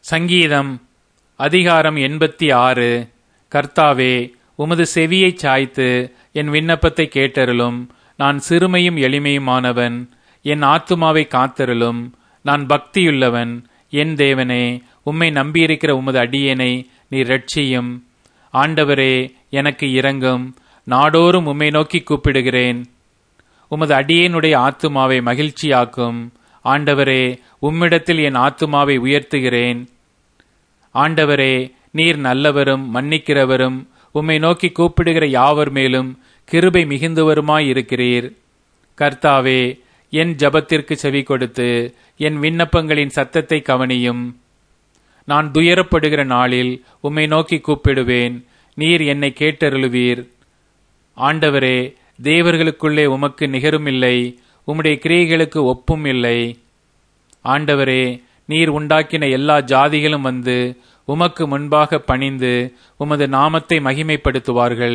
சங்கீதம் அதிகாரம் எண்பத்தி ஆறு கர்த்தாவே உமது செவியைச் சாய்த்து என் விண்ணப்பத்தை கேட்டருளும் நான் சிறுமையும் எளிமையுமானவன் என் ஆத்துமாவை காத்தருளும் நான் பக்தியுள்ளவன் என் தேவனே உம்மை நம்பியிருக்கிற உமது அடியேனை நீர் ரட்சியும் ஆண்டவரே எனக்கு இரங்கும் நாடோறும் உம்மை நோக்கி கூப்பிடுகிறேன் உமது அடியேனுடைய ஆத்துமாவை மகிழ்ச்சியாக்கும் ஆண்டவரே உம்மிடத்தில் என் ஆத்துமாவை உயர்த்துகிறேன் ஆண்டவரே நீர் நல்லவரும் மன்னிக்கிறவரும் உம்மை நோக்கி கூப்பிடுகிற யாவர் மேலும் கிருபை மிகுந்தவருமாயிருக்கிறீர் கர்த்தாவே என் ஜபத்திற்கு செவி கொடுத்து என் விண்ணப்பங்களின் சத்தத்தை கவனியும் நான் துயரப்படுகிற நாளில் உம்மை நோக்கி கூப்பிடுவேன் நீர் என்னை கேட்டருளுவீர் ஆண்டவரே தேவர்களுக்குள்ளே உமக்கு நிகருமில்லை உம்முடைய கிரியைகளுக்கு ஒப்பும் இல்லை ஆண்டவரே நீர் உண்டாக்கின எல்லா ஜாதிகளும் வந்து உமக்கு முன்பாக பணிந்து உமது நாமத்தை மகிமைப்படுத்துவார்கள்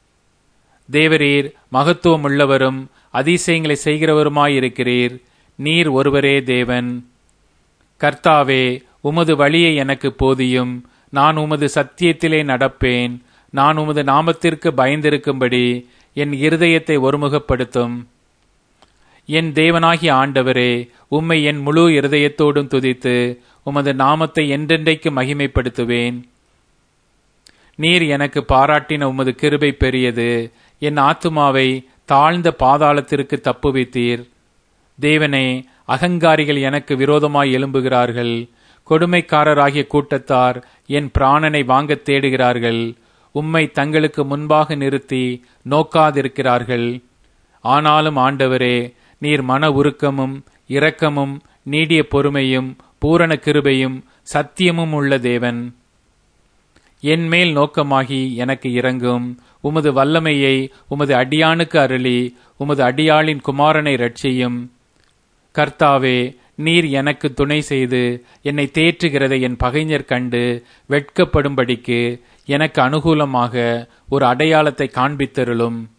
தேவரீர் மகத்துவம் உள்ளவரும் அதிசயங்களை செய்கிறவருமாயிருக்கிறீர் நீர் ஒருவரே தேவன் கர்த்தாவே உமது வழியை எனக்கு போதியும் நான் உமது சத்தியத்திலே நடப்பேன் நான் உமது நாமத்திற்கு பயந்திருக்கும்படி என் இருதயத்தை ஒருமுகப்படுத்தும் என் தேவனாகிய ஆண்டவரே உம்மை என் முழு இருதயத்தோடும் துதித்து உமது நாமத்தை என்றென்றைக்கு மகிமைப்படுத்துவேன் நீர் எனக்கு பாராட்டின உமது கிருபை பெரியது என் ஆத்துமாவை தாழ்ந்த பாதாளத்திற்கு தப்புவித்தீர் தேவனே அகங்காரிகள் எனக்கு விரோதமாய் எழும்புகிறார்கள் கொடுமைக்காரராகிய கூட்டத்தார் என் பிராணனை வாங்கத் தேடுகிறார்கள் உம்மை தங்களுக்கு முன்பாக நிறுத்தி நோக்காதிருக்கிறார்கள் ஆனாலும் ஆண்டவரே நீர் மன உருக்கமும் இரக்கமும் நீடிய பொறுமையும் பூரண கிருபையும் சத்தியமும் உள்ள தேவன் என் மேல் நோக்கமாகி எனக்கு இறங்கும் உமது வல்லமையை உமது அடியானுக்கு அருளி உமது அடியாளின் குமாரனை ரட்சியும் கர்த்தாவே நீர் எனக்கு துணை செய்து என்னை தேற்றுகிறதை என் பகைஞர் கண்டு வெட்கப்படும்படிக்கு எனக்கு அனுகூலமாக ஒரு அடையாளத்தை காண்பித்தருளும்